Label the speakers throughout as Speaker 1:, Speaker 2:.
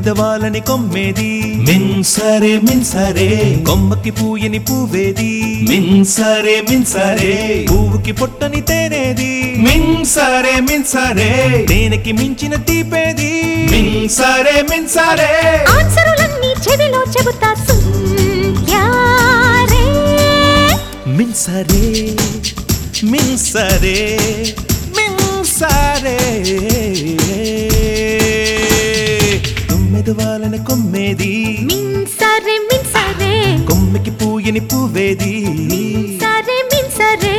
Speaker 1: తుమ్మెదవాలని కొమ్మేది మిన్సరే మిన్సరే కొమ్మకి పూయని పువ్వేది మిన్సరే మిన్సరే పువ్వుకి పొట్టని తేనేది మిన్సరే మిన్సరే తేనెకి మించిన తీపేది మిన్సరే మిన్సరే
Speaker 2: ఆన్సరులన్నీ చెవిలో చెబుతా సుంద్యారే
Speaker 1: మిన్సరే మిన్సరే మిన్సరే తుమ్మెదవాలని కొమ్మేది
Speaker 2: మిన్సరే మిన్సరే
Speaker 1: కొమ్మెకి పూయని పువ్వేది
Speaker 2: సరే మిన్సరే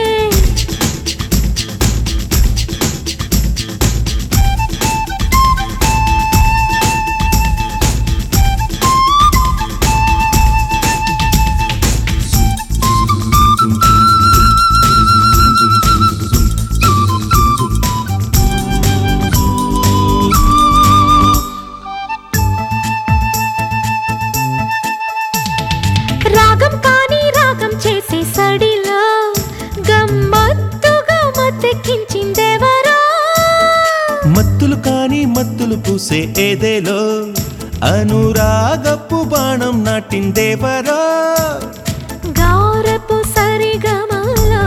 Speaker 2: రాగం కాని రాగం చేసే సడిలో గమ్మత్తుగా మత్తెక్కించిందెవరో
Speaker 1: మత్తులు కాని మత్తులు పూసే ఏదేలో అనురాగపు బాణం నాటిందేవరో
Speaker 2: గారపు సరిగమలో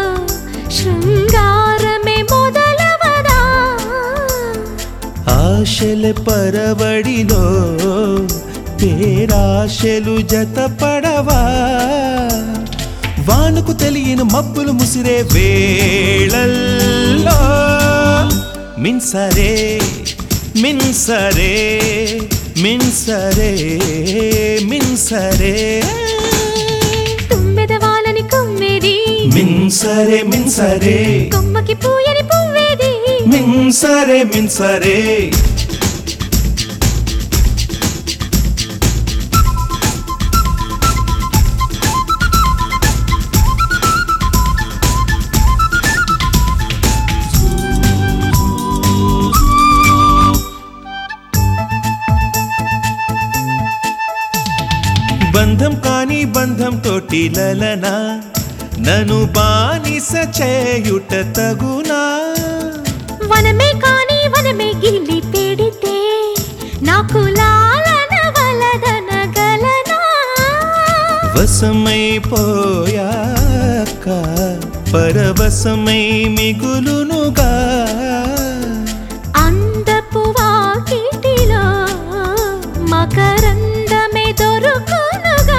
Speaker 2: శృంగారమే మొదలవదా
Speaker 1: ఆశల పరవడిలో పేరాశలు జతపడవా వానుకు తెలియని మబ్బులు ముసిరే వేళల్లో మిన్సరే మిన్సరే మిన్సరే మిన్సరే
Speaker 2: తుమ్మెదవాలని కొమ్మేది
Speaker 1: మిన్సరే మిన్సరే
Speaker 2: కొమ్మకి పూయని పువ్వేది
Speaker 1: మిన్సరే మిన్సరే బంధం కాని బంధం తోటి లలన నన్ను బానిస చేయుట తగునా
Speaker 2: వనమే కాని వనమే గిల్లి పెడితే నాకు లాలన వలదనగలనా
Speaker 1: వశమైపోయాక పరవశమై మిగులునుగా
Speaker 2: అందపు వాకిటిలో మకరందమే దొరుకునుగా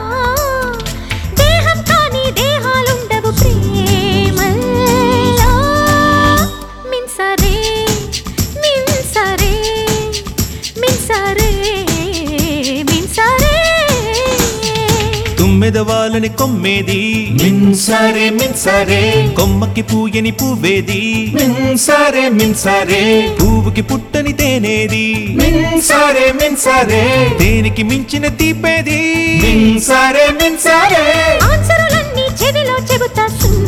Speaker 2: దేహం కాని దేహాలుండవు ప్రేమల్లో మిన్సరే మిన్సరే మిన్సరే మిన్సరే
Speaker 1: తుమ్మెదవాలని కొమ్మేది మిన్సరే మిన్సరే కొమ్మకి పూయని పువ్వేది మిన్సరే మిన్సరే పువ్వుకి పుట్టని తేనేది మిన్సరే మిన్సరే దేనికి మించిన తీపేది మిన్సరే మిన్సరే
Speaker 2: ఆన్సరులన్నీ చెవిలో చెబుతా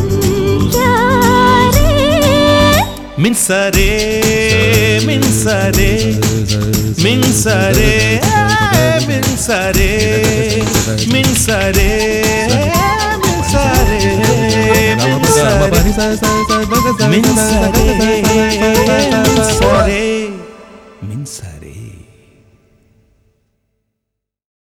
Speaker 2: సుందరే
Speaker 1: మిన్సరే మిన్సరే మిన్సరే మిన్సరే మిన్సరే మిన్సరే మిన్సరే మిన్సరే మిన్సరే